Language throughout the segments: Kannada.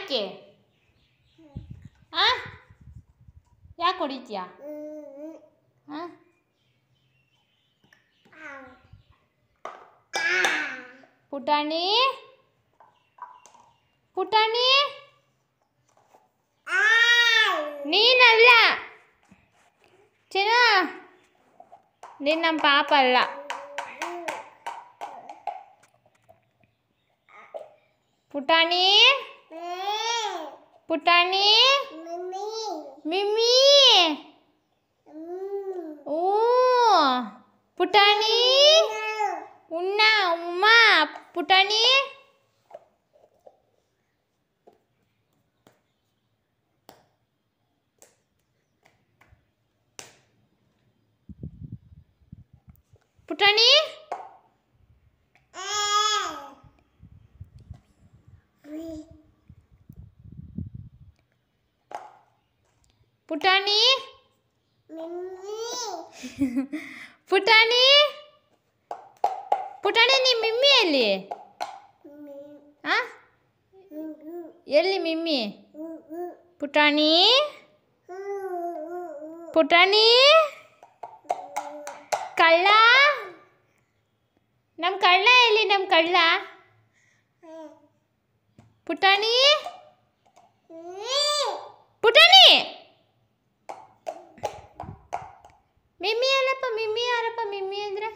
ಯಾಕೆ ಆ ಯಾಕೆ ಹೊಡಿತೀಯಾ ಆ ಪುಟಾಣಿ ಪುಟಾಣಿ ನೀನಲ್ಲ ಚಿನ್ನ ನೀನು ನಮ್ಮ ಪಾಪ ಅಲ್ಲ ಪುಟಾಣಿ ಪುಟಾಣಿ ಮಿಮ್ಮಿ ಓ ಪುಟಾಣಿ ಉಣ್ಣ ಉಮ್ಮ ಪುಟಾಣಿ ಪುಟಾಣಿ ಪುಟಾಣಿ ಪುಟಾಣಿ ಪುಟಾಣಿ ನಿಮ್ಮ ಮಿಮ್ಮಿ ಎಲ್ಲಿ ಆ ಎಲ್ಲಿ ಮಿಮ್ಮಿ ಪುಟಾಣಿ ಪುಟಾಣಿ ಕಳ್ಳ ನಮ್ಮ ಕಳ್ಳ ಎಲ್ಲಿ ನಮ್ಮ ಕಳ್ಳ ಪುಟಾಣಿ ಪುಟಾಣಿ ಮಿಮ್ಮಿ ಅಲ್ಲಪ್ಪ ಮಿಮ್ಮಿ ಯಾರಪ್ಪ ಮಿಮ್ಮಿ ಅಂದ್ರೆ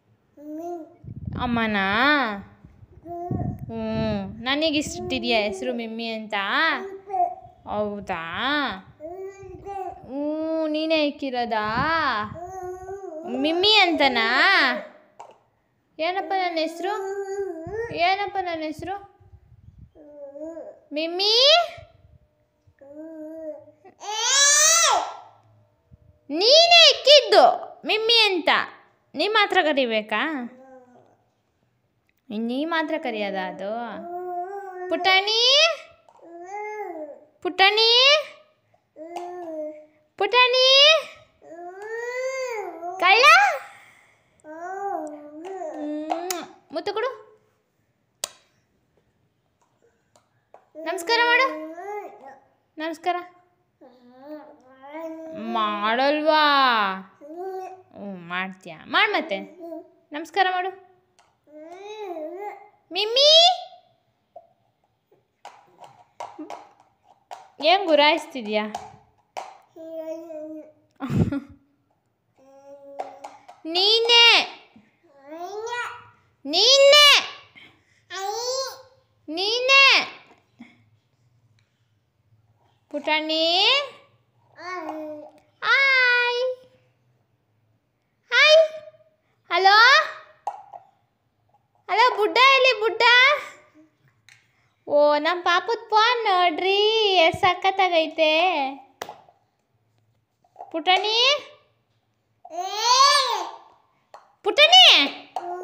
ಅಮ್ಮನಾ ಹ್ಞೂ ನನಗೆ ಇಷ್ಟಿದೆಯಾ ಹೆಸರು ಮಿಮ್ಮಿ ಅಂತ ಹೌದಾ ಹ್ಞೂ ನೀನೇ ಇಕ್ಕಿರೋದಾ ಮಿಮ್ಮಿ ಅಂತನಾ ಏನಪ್ಪ ನನ್ನ ಹೆಸರು ಏನಪ್ಪ ನನ್ನ ಹೆಸರು ಮಿಮ್ಮಿ ನೀನೇ ಇಕ್ಕಿದ್ದು ಮಿಮ್ಮಿ ಅಂತ ನೀ ಮಾತ್ರ ಕರಿಬೇಕಾ ನೀ ಮಾತ್ರ ಕರೆಯೋದ ಅದು ಪುಟಾಣಿ ಪುಟಾಣಿ ಪುಟಾಣಿ ಕಳ್ಳ ಹ್ಮ್. ಮುತ್ತು ಕೊಡು ನಮಸ್ಕಾರ ಮಾಡು ನಮಸ್ಕಾರ ಮಾಡಲ್ವಾ ಹ್ಞೂ ಮಾಡ್ತೀಯ ಮಾಡು ಮತ್ತೆ ನಮಸ್ಕಾರ ಮಾಡು ಮಿಮ್ಮಿ ಏನು ಗುರಾಯಿಸ್ತಿದ್ಯಾ ನೀನೇ ನೀನೇ ನೀನೇ ಪುಟಾಣಿ ಹಾಯ್ ಹಾಯ್ ಹಲೋ ಹಲೋ ಬುಡ್ಡ ಎಲ್ಲಿ ಬುಡ್ಡ ಓ ನಮ್ಮ ಪಾಪದ ಫೋನ್ ನೋಡ್ರಿ ಎಷ್ಟು ಸಖತ್ತಾಗೈತೆ ಪುಟಾಣಿ ಪುಟಾಣಿ